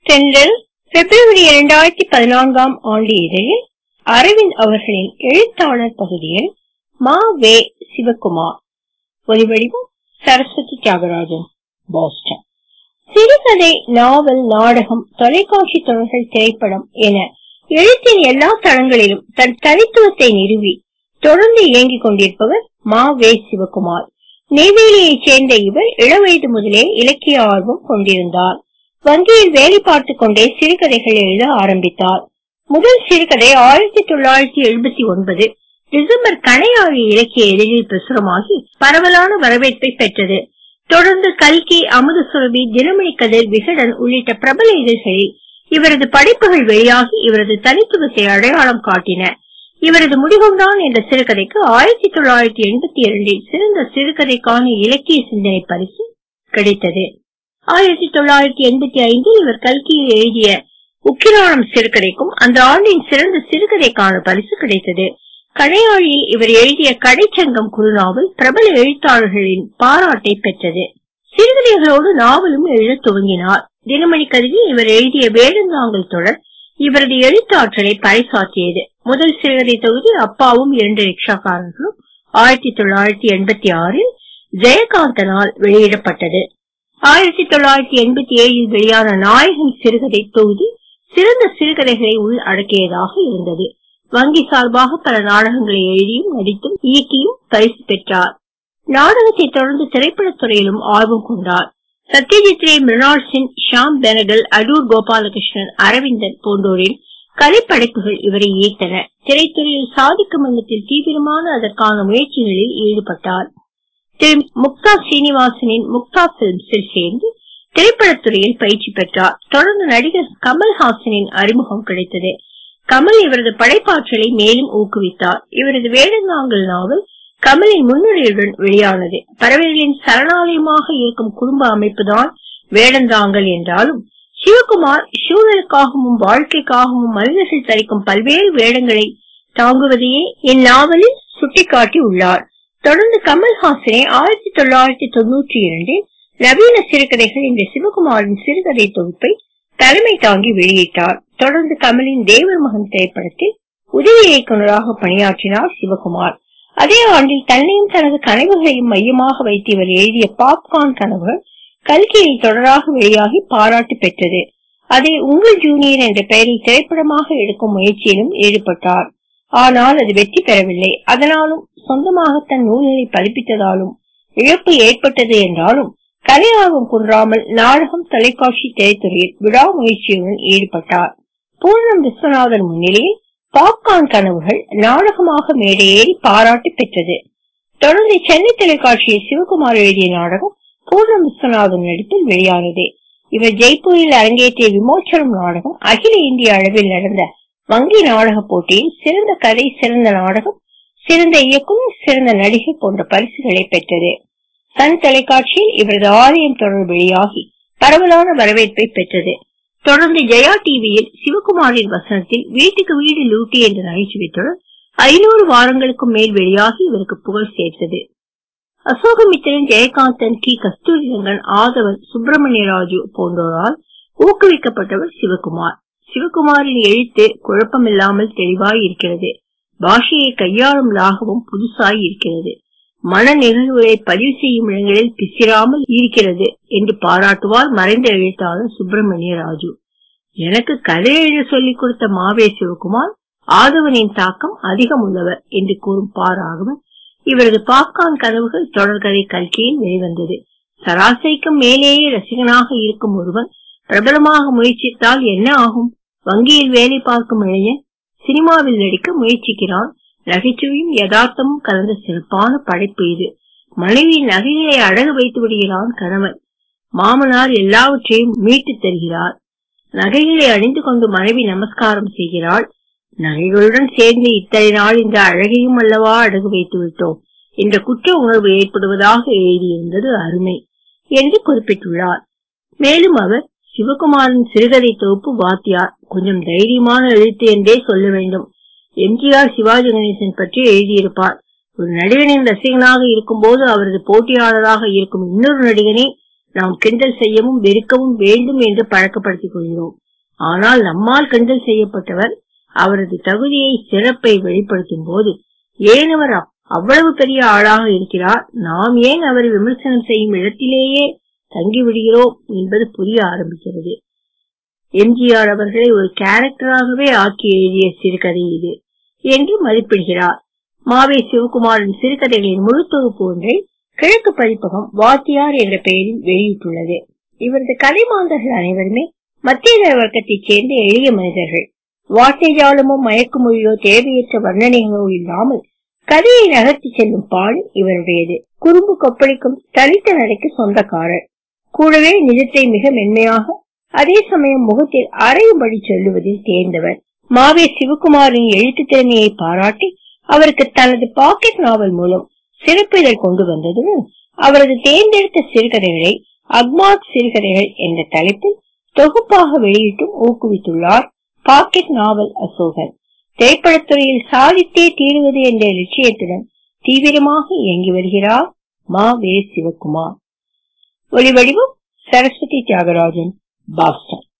தென்றல் பிப்ரவரி இரண்டாயிரத்தி பதினான்காம் ஆண்டு இதழில் அரவிந்த் அவர்களின் எழுத்தாளர் பகுதியில் மா வே சிவகுமார் ஒலிவடிவம் சரஸ்வதி தியாகராஜன் பாஸ்டன் சிறுகதை நாவல் நாடகம் தொலைக்காட்சி தொடர்கள் திரைப்படம் என எழுத்தின் எல்லா தளங்களிலும் தன் தனித்துவத்தை நிறுவி தொடர்ந்து இயங்கிக் கொண்டிருப்பவர் மா வே சிவகுமார் நெய்வேலியைச் சேர்ந்த இவர் இளவயது முதலே இலக்கிய ஆர்வம் கொண்டிருந்தார் வங்கியில் வேலை பார்த்துக் கொண்டே சிறுகதைகள் எழுத ஆரம்பித்தார் முதல் சிறுகதை ஆயிரத்தி தொள்ளாயிரத்தி எழுபத்தி ஒன்பது டிசம்பர் கணையாழி இலக்கிய இதழில் பிரசுரமாகி பரவலான வரவேற்பை பெற்றது தொடர்ந்து கல்கி அமுத சுரபி தினமணி கதிர் விகடன் உள்ளிட்ட பிரபல இதழ்களில் இவரது படைப்புகள் வெளியாகி இவரது தனித்துவத்தை அடையாளம் காட்டின இவரது முடிவுதான் என்ற சிறுகதைக்கு ஆயிரத்தி தொள்ளாயிரத்தி எண்பத்தி இரண்டில் சிறந்த சிறுகதைக்கான இலக்கிய சிந்தனை பரிசு கிடைத்தது ஆயிரத்தி தொள்ளாயிரத்தி எண்பத்தி ஐந்தில் இவர் கல்கியில் எழுதிய உக்கிரானம் சிறுகதைக்கும் அந்த ஆண்டின் சிறந்த சிறுகதைக்கான பரிசு கிடைத்தது கடையாழியில் இவர் எழுதிய கடைச்சங்கம் குறுநாவல் பிரபல எழுத்தாளர்களின் பாராட்டை பெற்றது சிறுகதைகளோடு நாவலும் எழுதத் துவங்கினார் தினமணி கருதில் இவர் எழுதிய வேடந்தாங்கல் தொடர் இவரது எழுத்தாற்றலை பறைசாற்றியது முதல் சிறுகதை தொகுதி அப்பாவும் இரண்டு ரிக்ஷாக்காரர்களும் ஆயிரத்தி தொள்ளாயிரத்தி எண்பத்தி ஆறில் ஜெயகாந்தனால் வெளியிடப்பட்டது ஆயிரத்தி தொள்ளாயிரத்தி எண்பத்தி ஏழில் வெளியான நாயகன் சிறுகதை தொகுதி சிறந்த சிறுகதைகளை உள் அடக்கியதாக இருந்தது வங்கி சார்பாக பல நாடகங்களை எழுதியும் நடித்தும் இயக்கியும் பரிசு பெற்றார் நாடகத்தை தொடர்ந்து திரைப்படத் துறையிலும் ஆர்வம் கொண்டார் சத்யஜித் ரே மிருனாள் சிங் ஷாம் பெனகல் அடூர் கோபாலகிருஷ்ணன் அரவிந்தன் போன்றோரின் கலைப்படைப்புகள் இவரை ஈர்த்தன திரைத்துறையில் சாதிக்கும் எண்ணத்தில் தீவிரமான அதற்கான முயற்சிகளில் ஈடுபட்டார் திரு முக்தா சீனிவாசனின் முக்தா பிலிம்ஸில் சேர்ந்து திரைப்படத்துறையில் பயிற்சி பெற்றார் தொடர்ந்து நடிகர் கமல்ஹாசனின் அறிமுகம் கிடைத்தது கமல் இவரது படைப்பாற்றலை மேலும் ஊக்குவித்தார் இவரது வேடந்தாங்கல் நாவல் கமலின் முன்னுரையுடன் வெளியானது பறவைகளின் சரணாலயமாக இருக்கும் குடும்ப அமைப்புதான் வேடந்தாங்கல் என்றாலும் சிவகுமார் சூழலுக்காகவும் வாழ்க்கைக்காகவும் மனிதர்கள் தரிக்கும் பல்வேறு வேடங்களை தாங்குவதையே இந்நாவலில் சுட்டிக்காட்டி உள்ளார் தொடர்ந்து கமல்ஹாசனை ஆயிரத்தி தொள்ளாயிரத்தி தொன்னூற்றி இரண்டில் நவீன சிறுகதைகள் என்ற சிவகுமாரின் சிறுகதை தொகுப்பை தலைமை தாங்கி வெளியிட்டார் தொடர்ந்து கமலின் தேவர் மகன் திரைப்படத்தில் உதவி இயக்குநராக பணியாற்றினார் சிவகுமார் அதே ஆண்டில் தன்னையும் தனது கனவுகளையும் மையமாக வைத்து இவர் எழுதிய பாப்கார்ன் கனவுகள் கல்கியில் தொடராக வெளியாகி பாராட்டு பெற்றது அதை உங்கள் ஜூனியர் என்ற பெயரில் திரைப்படமாக எடுக்கும் முயற்சியிலும் ஈடுபட்டார் ஆனால் அது வெற்றி பெறவில்லை அதனாலும் சொந்தமாக தன் நூல்களை பதிப்பித்ததாலும் இழப்பு ஏற்பட்டது என்றாலும் கலை ஆர்வம் குன்றாமல் நாடகம் தொலைக்காட்சி திரைத்துறையில் விடாமுயற்சியுடன் ஈடுபட்டார் பூர்ணம் விஸ்வநாதன் முன்னிலையில் பாப்கார்ன் கனவுகள் நாடகமாக மேடையேறி பாராட்டு பெற்றது தொடர்ந்து சென்னை தொலைக்காட்சியில் சிவகுமார் எழுதிய நாடகம் பூர்ணம் விஸ்வநாதன் நடிப்பில் வெளியானது இவர் ஜெய்ப்பூரில் அரங்கேற்றிய விமோச்சனம் நாடகம் அகில இந்திய அளவில் நடந்த வங்கி நாடக போட்டியில் சிறந்த கதை சிறந்த நாடகம் சிறந்த இயக்குனர் சிறந்த நடிகை போன்ற பரிசுகளை பெற்றது சன் தொலைக்காட்சியில் இவரது ஆலயம் தொடர் வெளியாகி பரவலான வரவேற்பை பெற்றது தொடர்ந்து ஜெயா டிவியில் சிவகுமாரின் வசனத்தில் வீட்டுக்கு வீடு லூட்டி என்ற நகைச்சுவை தொடர் ஐநூறு வாரங்களுக்கும் மேல் வெளியாகி இவருக்கு புகழ் சேர்த்தது அசோகமித்திரன் ஜெயகாந்தன் கி கஸ்தூரிரங்கன் ஆதவன் சுப்பிரமணிய ராஜு போன்றோரால் ஊக்குவிக்கப்பட்டவர் சிவகுமார் சிவகுமாரின் எழுத்து குழப்பமில்லாமல் தெளிவாய் இருக்கிறது பாஷையை கையாளும் லாகவும் புதுசாய் இருக்கிறது மன நிகழ்வுகளை பதிவு செய்யும் இடங்களில் பிசிராமல் இருக்கிறது என்று பாராட்டுவார் மறைந்த எழுத்தாளர் சுப்பிரமணிய ராஜு எனக்கு கதை எழுத சொல்லிக் கொடுத்த மாவே சிவகுமார் ஆதவனின் தாக்கம் அதிகம் உள்ளவர் என்று கூறும் பாராகவன் இவரது பாப்கார்ன் கனவுகள் தொடர்கதை கல்கியில் வெளிவந்தது சராசரிக்கும் மேலேயே ரசிகனாக இருக்கும் ஒருவன் பிரபலமாக முயற்சித்தால் என்ன ஆகும் வங்கியில் வேலை பார்க்கும் இளைஞன் சினிமாவில் நடிக்க முயற்சிக்கிறான் நகைச்சுவையும் யதார்த்தமும் கலந்த சிறப்பான படைப்பு இது மனைவி நகைகளை அழகு வைத்து விடுகிறான் கணவன் மாமனார் எல்லாவற்றையும் மீட்டு தருகிறார் நகைகளை அணிந்து கொண்டு மனைவி நமஸ்காரம் செய்கிறாள் நகைகளுடன் சேர்ந்து இத்தனை நாள் இந்த அழகையும் அல்லவா அடகு வைத்து விட்டோம் என்ற குற்ற உணர்வு ஏற்படுவதாக எழுதியிருந்தது அருமை என்று குறிப்பிட்டுள்ளார் மேலும் அவர் சிவகுமாரின் சிறுகதை தொகுப்பு வாத்தியார் கொஞ்சம் தைரியமான எழுத்து என்றே சொல்ல வேண்டும் எம்ஜிஆர் சிவாஜி கணேசன் பற்றி எழுதியிருப்பார் ஒரு நடிகனின் ரசிகனாக இருக்கும் போது அவரது போட்டியாளராக இருக்கும் இன்னொரு நடிகனை நாம் கிண்டல் செய்யவும் வெறுக்கவும் வேண்டும் என்று பழக்கப்படுத்திக் கொள்கிறோம் ஆனால் நம்மால் கிண்டல் செய்யப்பட்டவர் அவரது தகுதியை சிறப்பை வெளிப்படுத்தும் போது ஏன் அவர் அவ்வளவு பெரிய ஆளாக இருக்கிறார் நாம் ஏன் அவரை விமர்சனம் செய்யும் இடத்திலேயே தங்கிவிடுகிறோம் என்பது புரிய ஆரம்பிக்கிறது எம்ஜிஆர் அவர்களை ஒரு கேரக்டராகவே ஆக்கி எழுதிய சிறுகதை இது என்று மதிப்பிடுகிறார் மாவே சிவகுமாரின் சிறுகதைகளின் முழு தொகுப்பு ஒன்றை கிழக்கு பதிப்பகம் வாத்தியார் என்ற பெயரில் வெளியிட்டுள்ளது இவரது கதை மாந்தர்கள் அனைவருமே மத்திய வர்க்கத்தைச் சேர்ந்த எளிய மனிதர்கள் வார்த்தை ஜாலமோ மயக்கு மொழியோ தேவையற்ற வர்ணனைகளோ இல்லாமல் கதையை நகர்த்தி செல்லும் பாடு இவருடையது குறும்பு கொப்பளிக்கும் தனித்த நடைக்கு சொந்தக்காரர் கூடவே நிஜத்தை மிக மென்மையாக அதே சமயம் முகத்தில் அறையும்படி சொல்லுவதில் தேர்ந்தவர் மாவே சிவகுமாரின் எழுத்து திறமையை பாராட்டி அவருக்கு தனது பாக்கெட் நாவல் மூலம் சிறப்பிதழ் கொண்டு வந்ததுடன் அவரது தேர்ந்தெடுத்த சிறுகதைகளை அக்மார்க் சிறுகதைகள் என்ற தலைப்பில் தொகுப்பாக வெளியிட்டும் ஊக்குவித்துள்ளார் பாக்கெட் நாவல் அசோகன் திரைப்படத்துறையில் சாதித்தே தீருவது என்ற லட்சியத்துடன் தீவிரமாக இயங்கி வருகிறார் மா வே சிவகுமார் ஒலிவடிவம் சரஸ்வதி தியாகராஜன் பாஸ்டன்